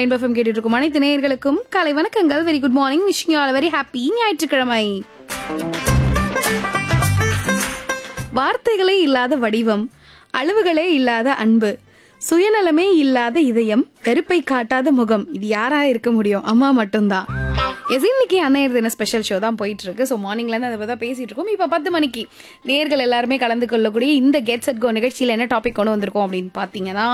rainbow FM கேட்டுட்டு இருக்கும் அனைத்து நேயர்களுக்கும் காலை வணக்கங்கள் very good morning wishing you all very happy ஞாயிற்றுக்கிழமை வார்த்தைகளே இல்லாத வடிவம் அளவுகளே இல்லாத அன்பு சுயநலமே இல்லாத இதயம் வெறுப்பை காட்டாத முகம் இது யாரா இருக்க முடியும் அம்மா மட்டும்தான் எஸ் இன்னைக்கு அன்னையர் தின ஸ்பெஷல் ஷோ தான் போயிட்டு இருக்கு ஸோ மார்னிங்லேருந்து அதை பற்றி தான் பேசிட்டு இருக்கோம் இப்போ பத்து மணிக்கு நேர்கள் எல்லாருமே கலந்து கொள்ளக்கூடிய இந்த கெட் செட் கோ நிகழ்ச்சியில் என்ன டாபிக் கொண்டு வந்திருக்கோம் அப்படின்னு பார்த்தீங்கன்னா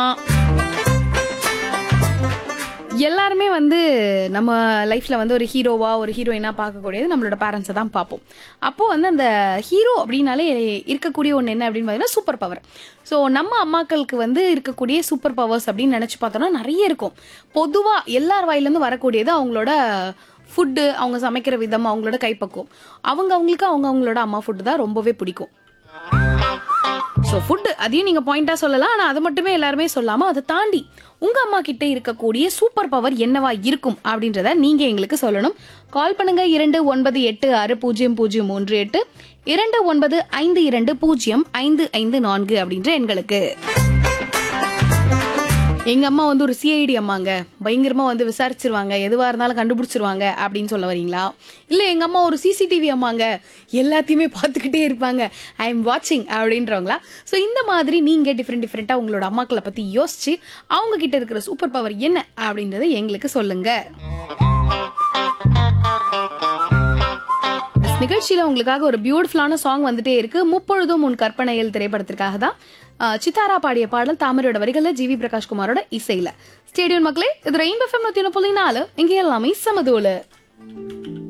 எல்லாருமே வந்து நம்ம லைஃப்ல வந்து ஒரு ஹீரோவா ஒரு ஹீரோயினா பார்க்கக்கூடியது நம்மளோட பேரண்ட்ஸை தான் பார்ப்போம் அப்போ வந்து அந்த ஹீரோ அப்படின்னாலே இருக்கக்கூடிய ஒன்று என்ன அப்படின்னு பார்த்தீங்கன்னா சூப்பர் பவர் ஸோ நம்ம அம்மாக்களுக்கு வந்து இருக்கக்கூடிய சூப்பர் பவர்ஸ் அப்படின்னு நினச்சி பார்த்தோம்னா நிறைய இருக்கும் பொதுவாக எல்லார் வாயிலேருந்து வரக்கூடியது அவங்களோட ஃபுட்டு அவங்க சமைக்கிற விதம் அவங்களோட கைப்பக்குவம் அவங்க அவங்களுக்கு அவங்க அவங்களோட அம்மா ஃபுட்டு தான் ரொம்பவே பிடிக்கும் ஸோ ஃபுட்டு அதையும் நீங்கள் பாயிண்டாக சொல்லலாம் ஆனால் அது மட்டுமே எல்லாருமே சொல்லாமல் அதை தாண்டி உங்கள் அம்மா கிட்ட இருக்கக்கூடிய சூப்பர் பவர் என்னவா இருக்கும் அப்படின்றத நீங்கள் எங்களுக்கு சொல்லணும் கால் பண்ணுங்க இரண்டு ஒன்பது எட்டு ஆறு பூஜ்ஜியம் பூஜ்ஜியம் மூன்று எட்டு இரண்டு ஒன்பது ஐந்து இரண்டு பூஜ்ஜியம் ஐந்து ஐந்து நான்கு அப்படின்ற எண்களுக்கு எங்க அம்மா வந்து ஒரு சிஐடி அம்மாங்க பயங்கரமா வந்து விசாரிச்சிருவாங்க எதுவா இருந்தாலும் கண்டுபிடிச்சிருவாங்க அப்படின்னு சொல்ல வரீங்களா இல்ல எங்க அம்மா ஒரு சிசிடிவி அம்மாங்க எல்லாத்தையுமே பார்த்துக்கிட்டே இருப்பாங்க ஐ எம் வாட்சிங் அப்படின்றவங்களா ஸோ இந்த மாதிரி நீங்க டிஃப்ரெண்ட் டிஃப்ரெண்டா உங்களோட அம்மாக்களை பத்தி யோசிச்சு அவங்க கிட்ட இருக்கிற சூப்பர் பவர் என்ன அப்படின்றத எங்களுக்கு சொல்லுங்க நிகழ்ச்சியில உங்களுக்காக ஒரு பியூட்டிஃபுல்லான சாங் வந்துட்டே இருக்கு முப்பொழுதும் உன் கற்பனையில் திரைப்படத்திற்காக தான் அஹ், சித்தாரா பாடிய பாடல் தாமரையோட வரிகள்ல ஜிவி பிரகாஷ் குமாரோட இசையில ஸ்டேடியம் மக்களே இது ரெயின்போ ஃபெம் நூத்தி புள்ளி நாலு இங்கே எல்லாமே சமதோல